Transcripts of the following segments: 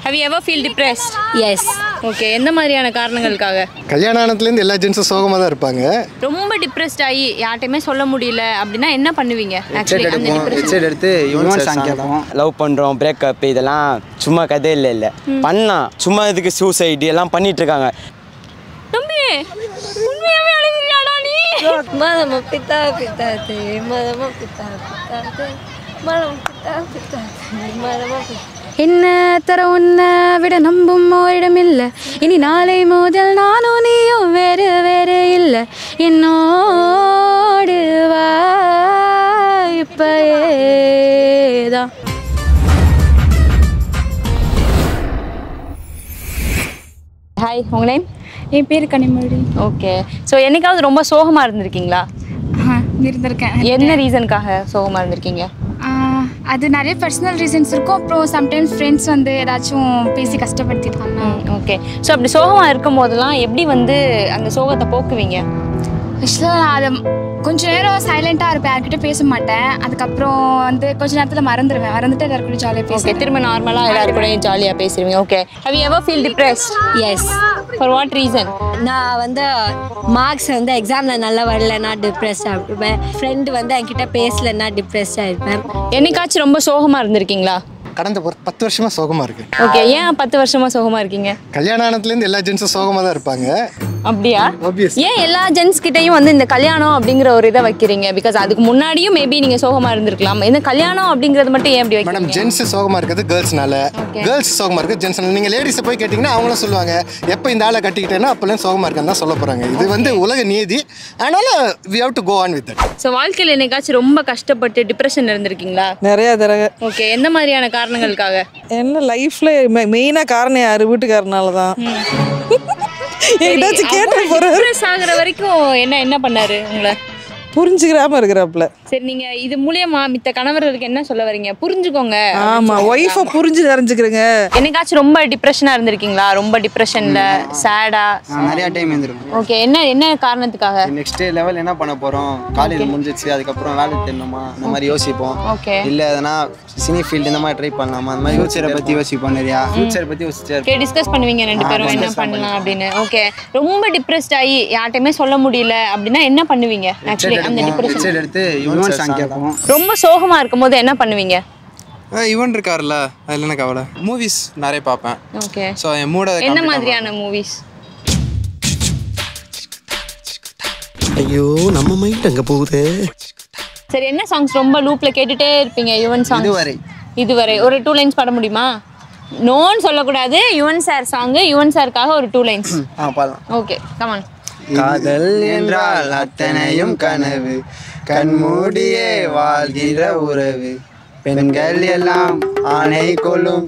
Have you ever feel depressed yes okay எந்த மாதிரியான காரணங்களுக்காக கல்யாண ஆனத்துலேருந்து எல்லா ஜென்ஸும் சோகமாக தான் இருப்பாங்க ரொம்ப டிப்ரெஸ்ட் ஆகி யார்ட்டையுமே சொல்ல முடியல அப்படின்னா என்ன பண்ணுவீங்க ஆக்சுவலி அந்த depression- ஹெட்செட் எடுத்து யுவன் சாங் கேட்போம் லவ் பண்ணுறோம் பிரேக்கப் இதெல்லாம் சும்மா கதை இல்லை இல்லை பண்ணலாம் சும்மா இதுக்கு சூசைடு எல்லாம் பண்ணிட்டு இருக்காங்க தம்பி உண்மையாவே அழுகிறியாடா நீ மதம பித்தா பித்தாத்தே மதம பித்தா பித்தாத்தே மதம பித்தா பித்தாத்தே மதம பித்தா என்ன தர உன்னை விட நம்பும் ஓரிடம் இல்ல இனி நாளை முதல் நானும் நீயும் வேறு வேறு இல்ல என்னோடு வா இப்பதான் ஹாய் உங்க நேம் என் பேர் கனிமொழி ஓகே ஸோ என்னைக்காவது ரொம்ப சோகமாக இருந்திருக்கீங்களா ஆ, இருந்திருக்கேன் என்ன ரீசனுக்காக சோகமாக இருந்திருக்கீங்க ஆ, அது நிறைய பர்சனல் ரீசன்ஸ் இருக்கும் அப்புறம் சம்டைம்ஸ் ஃப்ரெண்ட்ஸ் வந்து ஏதாச்சும் பேசி கஷ்டப்படுத்திட்டாங்க ஓகே ஸோ அப்படி சோகமாக இருக்கும் போதெல்லாம் எப்படி வந்து அந்த சோகத்தை போக்குவீங்க ஆக்சுவலாக நான் அதை கொஞ்ச நேரம் சைலண்ட்டாக இருப்பேன் யார்கிட்ட பேச மாட்டேன் அதுக்கப்புறம் வந்து கொஞ்ச நேரத்தில் மறந்துடுவேன் மறந்துட்டு எல்லாரும் கூட ஜாலியாக ஓகே பேசுவேன் திரும்ப நார்மலாக எல்லாரும் கூட ஜாலியாக பேசுவீங்க okay have you ever feel depressed yes for what reason நான் வந்து மார்க்ஸ் வந்து எக்ஸாமில் நல்லா வரலன்னா டிப்ரெஸ்டாக இருப்பேன் ஃப்ரெண்டு வந்து என்கிட்ட பேசலைன்னா டிப்ரெஸ்டாக இருப்பேன் என்னைக்காச்சும் ரொம்ப சோகமாக இருந்திருக்கீங்களா கடந்த ஒரு பத்து வருஷமாக சோகமாக இருக்கு ஓகே ஏன் பத்து வருஷமா சோகமாக இருக்கீங்க கல்யாண ஆனத்துலேருந்து எல்லா ஜென்ஸும் சோகமாக தான் இருப்பாங்க அப்படியா Obvious. ஏன் எல்லா ஜென்ஸ் கிட்டயும் வந்து இந்த கல்யாணம் அப்படிங்கிற ஒரு இதை வைக்கிறீங்க பிகாஸ் அதுக்கு முன்னாடியும் மேபி நீங்க சோகமா இருந்திருக்கலாம் இந்த கல்யாணம் அப்படிங்கறது மட்டும் ஏன் அப்படி மேடம் வைக்கிறீங்க ஜென்ஸ் சோகமாக இருக்கிறது கேர்ள்ஸ்னால கேர்ள்ஸ் சோகமாக இருக்குது ஜென்ஸ் நீங்கள் லேடிஸை போய் கேட்டிங்கன்னா அவங்களும் சொல்லுவாங்க எப்போ இந்த ஆளை கட்டிக்கிட்டேன்னா அப்போல்லாம் சோகமாக இருக்கேன்னு தான் சொல்ல போகிறாங்க இது வந்து உலக நீதி அதனால we have to go on with so வாழ்க்கையில் என்னைக்காச்சும் ரொம்ப கஷ்டப்பட்டு டிப்ரெஷன் இருந்திருக்கீங்களா நிறைய தடவை ஓகே எந்த மாதிரியான காரணங்களுக்காக என்ன லைஃப்ல மெயினா காரணம் யாரு வீட்டுக்காரனால தான் எங்கிட்டாச்சும் கேட்டு போறாரு டிப்ரெஸ் ஆகுற வரைக்கும் என்ன என்ன பண்ணாரு உங்களை புரிஞ்சுக்கிறாம இருக்கிறாப்புல சரி நீங்க இது மூலியமா மித்த கணவர்களுக்கு என்ன சொல்ல வரீங்க புரிஞ்சுக்கோங்க ஆமா ஒய்ஃபை புரிஞ்சு தெரிஞ்சுக்கிறேங்க என்னைக்காச்சும் ரொம்ப டிப்ரெஷனா இருந்திருக்கீங்களா ரொம்ப டிப்ரெஷன்ல சேடா நிறைய டைம் இருந்திருக்கும் ஓகே என்ன என்ன காரணத்துக்காக நெக்ஸ்ட் லெவல் என்ன பண்ண போறோம் காலேஜ் முடிஞ்சிச்சு அதுக்கப்புறம் வேலை தேடணுமா இந்த மாதிரி யோசிப்போம் ஓகே இல்ல எதனா சினி ஃபீல்டு இந்த மாதிரி ட்ரை பண்ணலாமா அந்த மாதிரி ஃபியூச்சரை பத்தி யோசிப்போம் நிறையா ஃபியூச்சரை பத்தி யோசிச்சு ஓகே டிஸ்கஸ் பண்ணுவீங்க ரெண்டு பேரும் என்ன பண்ணலாம் அப்படின்னு ஓகே ரொம்ப டிப்ரெஸ்ட் ஆகி யார்ட்டையுமே சொல்ல முடியல அப்படின்னா என்ன பண்ணுவீங்க ஆக்சுவலி அந்த டிப்ரெஷன் ஹெட்செட் எடுத்து யுவன் சாங் கேட்போம் ரொம்ப சோகமா இருக்கும்போது என்ன பண்ணுவீங்க யுவன் இருக்கார்ல அதில் என்ன கவலை மூவிஸ் நிறைய பார்ப்பேன் ஓகே ஸோ என் மூட என்ன மாதிரியான மூவிஸ் ஐயோ நம்ம மைண்ட் அங்க போகுது சரி என்ன சாங்ஸ் ரொம்ப லூப்ல கேட்டுட்டே இருப்பீங்க யுவன் சாங் இதுவரை. இதுவரை ஒரு டூ லைன்ஸ் பாட முடியுமா நோன்னு சொல்லக்கூடாது யுவன் சார் சாங் யுவன் சாருக்காக ஒரு டூ லைன்ஸ் ஆ பாடலாம் ஓகே கமான் காதல் என்றால் அத்தனையும் கனவு கண்மூடியே வாழ்கிற உறவு பெண்கள் எல்லாம் ஆணை கொள்ளும்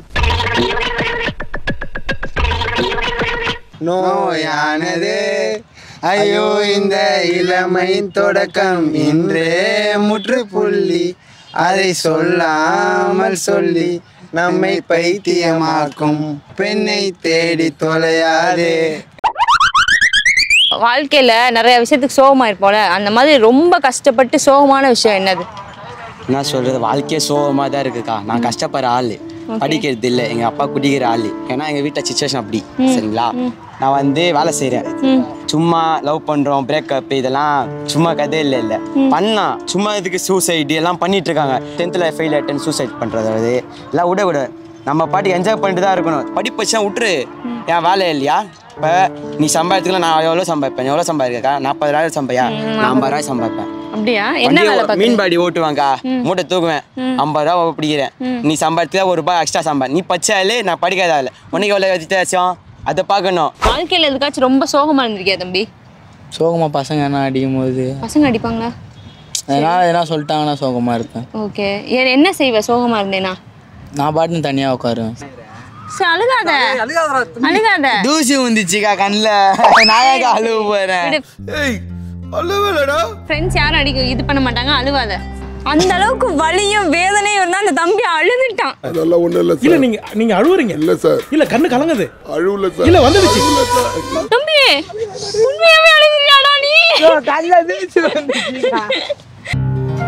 நோயானது ஐயோ இந்த இளமையின் தொடக்கம் இன்றே முற்றுப்புள்ளி அதை சொல்லாமல் சொல்லி நம்மை பைத்தியமாக்கும் பெண்ணை தேடி தொலையாதே வாழ்க்கையில நிறைய விஷயத்துக்கு சோகமா இருப்போம்ல அந்த மாதிரி ரொம்ப கஷ்டப்பட்டு சோகமான விஷயம் என்னது என்ன சொல்றது வாழ்க்கையே சோகமாக தான் இருக்குக்கா நான் கஷ்டப்படுற ஆள் படிக்கிறது இல்லை எங்கள் அப்பா குடிக்கிற ஆள் ஏன்னா எங்கள் வீட்டில் சுச்சுவேஷன் அப்படி சரிங்களா நான் வந்து வேலை செய்கிறேன் சும்மா லவ் பண்ணுறோம் பிரேக்கப் இதெல்லாம் சும்மா கதை இல்லை இல்லை பண்ணலாம் சும்மா இதுக்கு சூசைடு எல்லாம் பண்ணிட்டு இருக்காங்க டென்த்தில் ஃபெயில் ஆகிட்டேன்னு சூசைட் பண்ணுறது எல்லாம் விட விட நம்ம பாட்டுக்கு என்ஜாய் பண்ணிட்டு தான் இருக்கணும் படிப்பு வச்சா விட்டுரு என் வேலை இல்லையா இப்போ நீ சம்பாதிக்கலாம் நான் எவ்வளோ சம்பாதிப்பேன் எவ்வளோ சம்பாதிக்கா நாற்பதாயிரம் சம்பாதியா நான் ஐம்பதாயிரம் சம்பாதிப்பேன் அப்படியா என்ன வண்டி வேலை ஓ- பார்க்க மீன் பாடி ஓட்டுவாங்கக்கா மூட்டை தூக்குவேன் ஐம்பது ரூபா பிடிக்கிறேன் நீ சம்பாதிச்சா ஒரு ரூபாய் எக்ஸ்ட்ரா சம்பா நீ பச்சாலே நான் படிக்காத ஆளு உனக்கு எவ்வளோ வித்தியாசம் அதை பார்க்கணும் வாழ்க்கையில எதுக்காச்சும் ரொம்ப சோகமா இருந்திருக்கியா தம்பி சோகமாக பசங்க என்ன அடிக்கும் போது பசங்க அடிப்பாங்களா அதனால் எதனா சொல்லிட்டாங்கன்னா சோகமாக இருப்பேன் ஓகே என்ன செய்வ சோகமா இருந்தேனா நான் பாட்டுன்னு தனியாக உட்காருவேன் சரி, அழுகாத அழுகாத தூசி வந்துச்சுக்கா கண்ணில் நான் ஏன் அழுவ போறேன் ஃப்ரெண்ட்ஸ் யாரும் அடிக்க இது பண்ண மாட்டாங்க அழுவாத அந்த அளவுக்கு வலியும் வேதனையும் இருந்தா அந்த தம்பி அழுதுட்டான் அதெல்லாம் ஒண்ணும் இல்ல இல்ல நீங்க நீங்க அழுவுறீங்க இல்ல சார் இல்ல கண்ணு கலங்குது அழுவல சார் இல்ல வந்துடுச்சு தம்பி உண்மையாவே அழுகிறியாடா நீ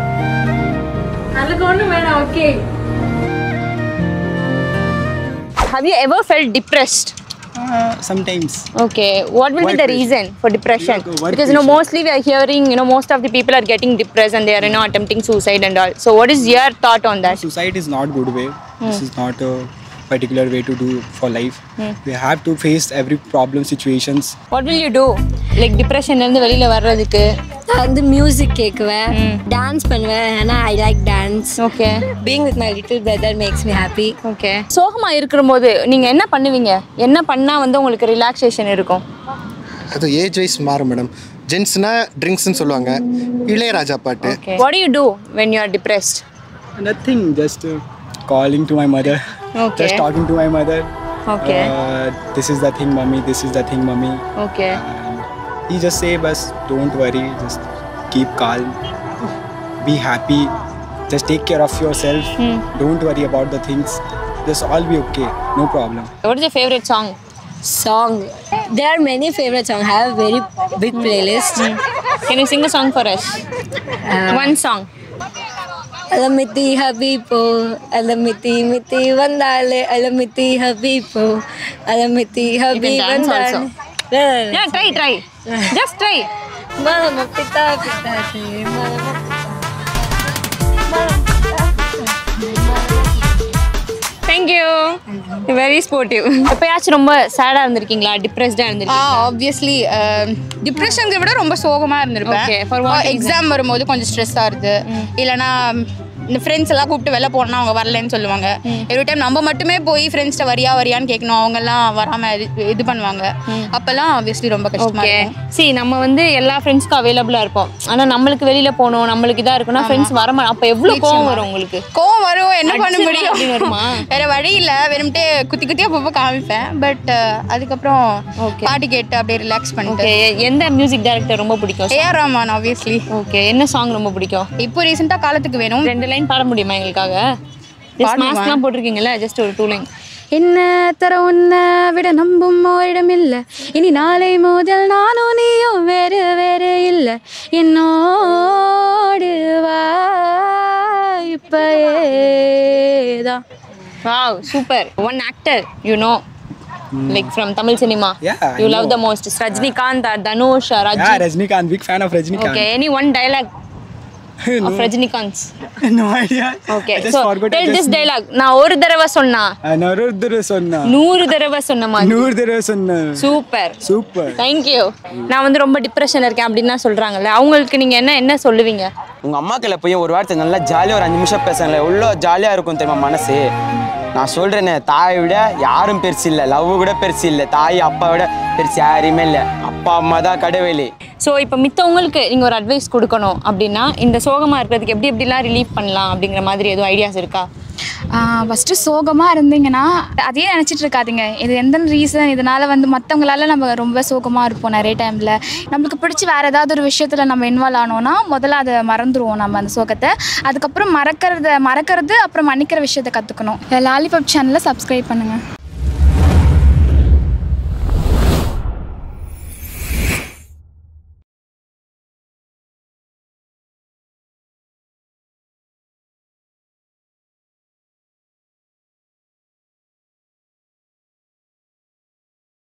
அழுக ஒண்ணு வேணாம் okay have you ever felt depressed sometimes Okay, what will be the Work reason for depression? Work- work Because you know pressure. mostly we are hearing you know most of the people are getting depressed and they are you know attempting suicide and all. So what is your thought on that? suicide is not good way this Hmm. is not a particular way to do for life Hmm. we have to face every problem situations What will you do? Like depression இருந்து வெளியில வர்றதுக்கு நான் வந்து music கேட்குவேன் dance பண்ணுவேன் ஏன்னா I like dance okay being with my little brother makes me happy okay சோகமா இருக்கும்போது நீங்க என்ன பண்ணுவீங்க என்ன பண்ணா வந்து உங்களுக்கு ரிலாக்ஸேஷன் இருக்கும் அது ஏஜ் வைஸ் மாறும் மேடம் ஜென்ஸ்னா ட்ரிங்க்ஸ்னு சொல்லுவாங்க இளையராஜா பாட்டு Okay. What do you do when you are depressed? nothing just uh, calling to my mother Okay. just talking to my mother Okay. uh, this is the thing mummy this is the thing mummy Okay. he just say bus don't worry just keep calm be happy just take care of yourself Hmm. don't worry about the things just all be okay no problem What is your favorite song? Song. There are many favorite songs. I have a very big playlist. Can you sing a song for us? One song. அலமித்தி ஹபீபோ அலமித்தி மித்தி வந்தாலே அலமித்தி ஹபீபோ அலமித்தி ஹபீ dance வந்தாலே also. Yeah, try, try. Just try. மலம பித்தா பித்தா தே மலம thank you very sportive எப்பயாச்சும் ரொம்ப சேடாக இருந்திருக்கீங்களா டிப்ரெஸ்டாக ஆ இருந்திருக்கீங்களா ஆப்வியஸ்லி டிப்ரெஷன்ஸை விட ரொம்ப சோகமாக Okay, for இருந்திருப்பேன் what எக்ஸாம் வரும்போது கொஞ்சம் ஸ்ட்ரெஸ் ஆகுது இல்லைனா இந்த ஃப்ரெண்ட்ஸ் எல்லாம் கூப்பிட்டு வெளில போனா அவங்க வரலன்னு சொல்லுவாங்க எவ்ரி டைம் நம்ம மட்டுமே போய் ஃப்ரெண்ட்ஸ்ட்ட வரியா வரியான்னு கேட்கணும் அவங்கெல்லாம் வராமல் இது இது பண்ணுவாங்க அப்போல்லாம் ஆப்வியஸ்லி ரொம்ப கஷ்டமாக ஓகே இருக்கும் சி நம்ம வந்து எல்லா ஃப்ரெண்ட்ஸ்க்கும் அவைலபிளாக இருப்போம் ஆனால் நம்மளுக்கு வெளியில் போகணும் நம்மளுக்கு இதாக இருக்குன்னா ஃப்ரெண்ட்ஸ் வரமா அப்போ எவ்வளோ கோவம் வரும் உங்களுக்கு கோவம் வரும் என்ன பண்ண அடிச்சிடலாம் அப்படின்னு வருமா? முடியும் வேற வழி இல்லை வெறும்ட்டே குத்தி குத்தி அப்பப்போ காமிப்பேன் பட் அதுக்கப்புறம் பாட்டு கேட்டு அப்படியே ரிலாக்ஸ் பண்ணிட்டு ஓகே எந்த மியூசிக் டைரக்டர் ரொம்ப பிடிக்கும் ஏஆர் ரஹ்மான் ஆப்வியஸ்லி ஓகே என்ன சாங் ரொம்ப பிடிக்கும் இப்போ ரீசெண்டாக காலத்துக்கு வேணும் ரெண்டு லைன் பாட முடியுமா எங்களுக்காக பாடுமா? மாஸ்க்லாம் போட்டிருக்கீங்கல்ல ஜஸ்ட் ஒரு டூ லைன் என்ன தர உன்னை விட நம்பும் ஓரிடம் இல்லை இனி நாளை முதல் நானும் நீயும் வேறு வேறு இல்லை என்னோடு வா இப்பதான் wow super one actor you know like from Tamil cinema Yeah, I you love know. The most Rajinikanth or Dhanush or yeah Ajith rajnikant big fan of rajnikant okay any one dialogue of Rajinikanth no idea okay I just so forgot I tell just this dialogue நான் ஒரு தடவை சொன்னா நான் ஒரு தடவை சொன்னேன் நூறு தடவை சொன்ன மாதிரி நூறு தடவை சொன்னேன் சூப்பர் சூப்பர் தேங்க்யூ நான் வந்து ரொம்ப டிப்ரெஷன்ல இருக்கேன் அப்படின்னு சொல்றாங்கல்ல அவங்களுக்கு நீங்க என்ன என்ன சொல்லுவீங்க உங்கள் அம்மாக்களை போய் ஒரு வார்த்தை நல்லா ஜாலியாக ஒரு அஞ்சு நிமிஷம் பேசுங்களேன் எவ்வளோ ஜாலியாக இருக்கும் தெரியுமா மனசு நான் சொல்கிறேனே தாயை விட யாரும் பெருசு இல்லை லவ் கூட பெருசு இல்லை தாய் அப்பா விட பெருசு யாரையுமே இல்லை அப்பா அம்மா தான் கடவுளே ஸோ இப்போ மித்தவங்களுக்கு நீங்கள் ஒரு அட்வைஸ் கொடுக்கணும் அப்படின்னா இந்த சோகமாக இருக்கிறதுக்கு எப்படி எப்படிலாம் ரிலீஃப் பண்ணலாம் அப்படிங்கிற மாதிரி எதுவும் ஐடியாஸ் இருக்கா ஃபஸ்ட்டு சோகமாக இருந்தீங்கன்னா அதையே நினச்சிட்டு இருக்காதீங்க இது எந்த ரீசன் இதனால் வந்து மற்றவங்களால நம்ம ரொம்ப சோகமாக இருப்போம் நிறைய டைமில் நம்மளுக்கு பிடிச்சி வேறு ஏதாவது ஒரு விஷயத்தில் நம்ம இன்வால்வ் ஆனோன்னா முதல்ல அதை மறந்துடுவோம் நம்ம அந்த சோகத்தை அதுக்கப்புறம் மறக்கிறத மறக்கிறது அப்புறம் மன்னிக்கிற விஷயத்தை கற்றுக்கணும் லாலிபாப் சேனலை சப்ஸ்கிரைப் பண்ணுங்கள்